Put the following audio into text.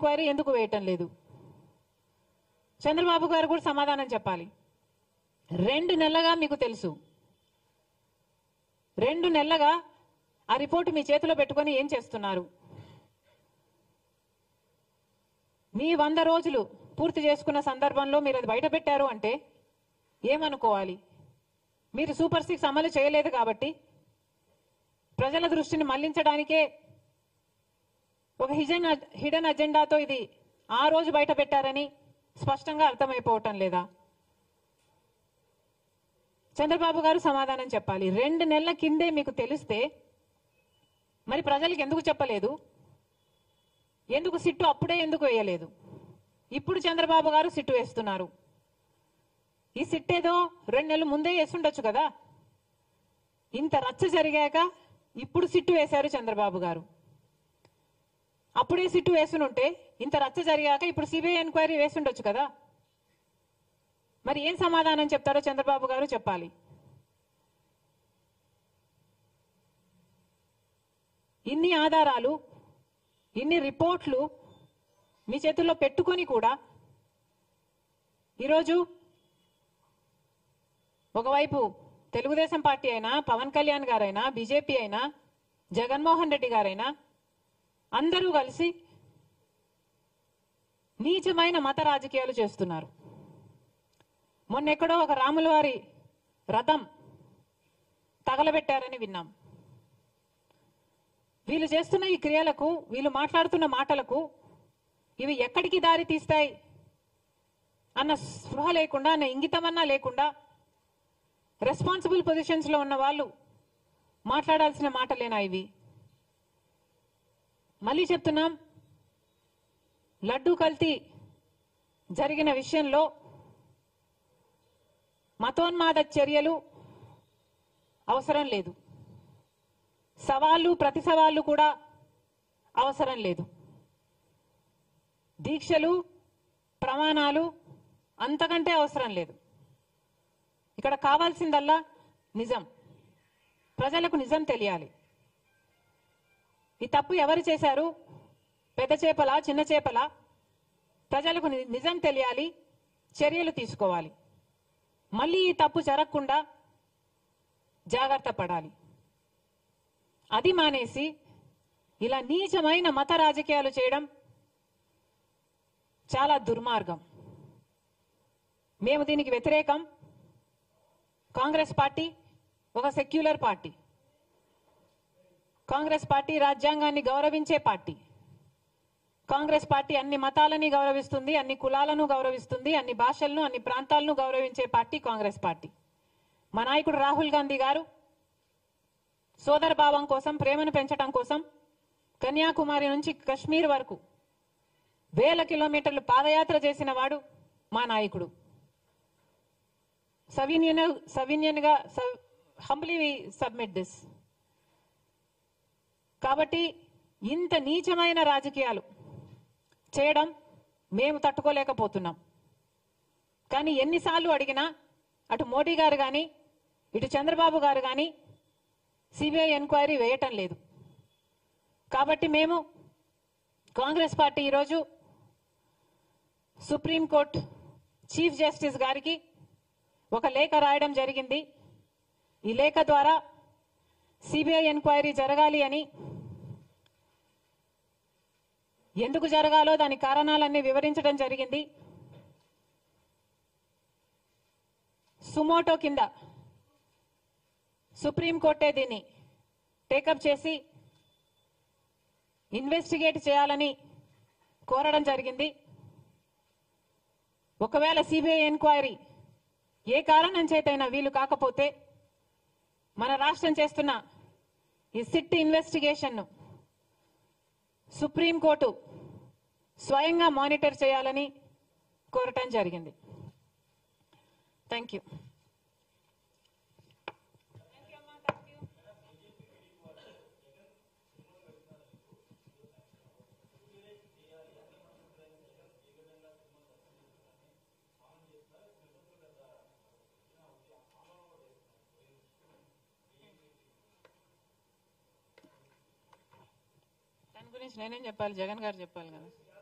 enquiry ఎందుకు వేయటం లేదు చంద్రబాబు గారు కూడా సమాధానం చెప్పాలి రెండు నెలలుగా మీకు తెలుసు రెండు నెలలుగా ఆ రిపోర్టు మీ చేతిలో పెట్టుకొని ఏం చేస్తున్నారు మీ వంద రోజులు పూర్తి చేసుకున్న సందర్భంలో మీరు అది బయట పెట్టారు అంటే ఏమనుకోవాలి మీరు సూపర్ సిక్స్ అమలు చేయలేదు కాబట్టి ప్రజల దృష్టిని మళ్లించడానికే ఒక హిజన్ హిడెన్ అజెండాతో ఇది ఆ రోజు బయట పెట్టారని స్పష్టంగా అర్థమైపోవటం లేదా చంద్రబాబు గారు సమాధానం చెప్పాలి రెండు నెలల కిందే మీకు తెలిస్తే మరి ప్రజలకు ఎందుకు చెప్పలేదు ఎందుకు సిట్టు అప్పుడే ఎందుకు వేయలేదు ఇప్పుడు చంద్రబాబు గారు సిట్టు వేస్తున్నారు ఈ సిట్ ఏదో రెండు నెలలు ముందే వేసుండొచ్చు కదా ఇంత రచ్చ జరిగాక ఇప్పుడు సిట్టు వేశారు చంద్రబాబు గారు అప్పుడే సిట్టు వేసునుంటే ఇంత రచ్చ జరిగాక ఇప్పుడు సిబిఐ ఎంక్వైరీ వేసుండొచ్చు కదా మరి ఏం సమాధానం చెప్తారో చంద్రబాబు గారు చెప్పాలి ఇన్ని ఆధారాలు ఇన్ని రిపోర్ట్లు మీ చేతుల్లో పెట్టుకొని కూడా ఈరోజు ఒకవైపు తెలుగుదేశం పార్టీ అయినా పవన్ కళ్యాణ్ గారైనా బీజేపీ అయినా జగన్మోహన్ రెడ్డి గారైనా అందరూ కలిసి నీచమైన మత రాజకీయాలు చేస్తున్నారు మొన్నెక్కడో ఒక రాముల వారి రథం తగలబెట్టారని విన్నాం వీళ్ళు చేస్తున్న ఈ క్రియలకు వీళ్ళు మాట్లాడుతున్న మాటలకు ఇవి ఎక్కడికి దారి తీస్తాయి అన్న స్పృహ లేకుండా అన్న ఇంగితమన్నా లేకుండా రెస్పాన్సిబుల్ పొజిషన్స్ లో ఉన్న వాళ్ళు మాట్లాడాల్సిన మాటలేనా ఇవి మళ్ళీ చెప్తున్నాం లడ్డూ కల్తీ జరిగిన విషయంలో మతోన్మాద చర్యలు అవసరం లేదు సవాళ్ళు ప్రతి సవాళ్ళు కూడా అవసరం లేదు దీక్షలు ప్రమాణాలు అంతకంటే అవసరం లేదు ఇక్కడ కావాల్సిందల్లా నిజం ప్రజలకు నిజం తెలియాలి ఈ తప్పు ఎవరు చేశారు పెద్ద చేపల చిన్న చేపల ప్రజలకు ని- నిజం తెలియాలి చర్యలు తీసుకోవాలి మళ్ళీ ఈ తప్పు జరగకుండా జాగ్రత్త పడాలి అది మానేసి ఇలా నీచమైన మత రాజకీయాలు చేయడం చాలా దుర్మార్గం మేము దీనికి వ్యతిరేకం కాంగ్రెస్ పార్టీ ఒక సెక్యులర్ పార్టీ కాంగ్రెస్ పార్టీ రాజ్యాంగాన్ని గౌరవించే పార్టీ కాంగ్రెస్ పార్టీ అన్ని మతాలని గౌరవిస్తుంది అన్ని కులాలను గౌరవిస్తుంది అన్ని భాషలను అన్ని ప్రాంతాలను గౌరవించే పార్టీ కాంగ్రెస్ పార్టీ మా నాయకుడు రాహుల్ గాంధీ గారు సోదర భావం కోసం ప్రేమను పెంచడం కోసం కన్యాకుమారి నుంచి కశ్మీర్ వరకు వేల కిలోమీటర్లు పాదయాత్ర చేసిన వాడు మా నాయకుడు సవినియన్ సవినియన్ గా హంబ్లీ సబ్మిట్ దిస్ కాబట్టి ఇంత నీచమైన రాజకీయాలు చేయడం మేము తట్టుకోలేకపోతున్నాం కానీ ఎన్నిసార్లు అడిగినా అటు మోడీ గారు కానీ ఇటు చంద్రబాబు గారు కానీ సిబిఐ ఎంక్వైరీ వేయటం లేదు కాబట్టి మేము కాంగ్రెస్ పార్టీ ఈరోజు సుప్రీంకోర్టు చీఫ్ జస్టిస్ గారికి ఒక లేఖ రాయడం జరిగింది ఈ లేఖ ద్వారా సిబిఐ ఎంక్వైరీ జరగాలి అని ఎందుకు జరగాలో దాని కారణాలన్నీ వివరించడం జరిగింది సుమోటో కింద సుప్రీంకోర్టే దీన్ని టేకప్ చేసి ఇన్వెస్టిగేట్ చేయాలని కోరడం జరిగింది ఒకవేళ సిబిఐ ఎంక్వైరీ ఏ కారణం చేతైనా వీలు కాకపోతే మన రాష్ట్రం చేస్తున్న ఈ సిట్ ఇన్వెస్టిగేషన్ ను సుప్రీంకోర్టు స్వయంగా మానిటర్ చేయాలని కోరటం జరిగింది థ్యాంక్ యూ దాని గురించి నేనేం చెప్పాలి జగన్ గారు చెప్పాలి కదా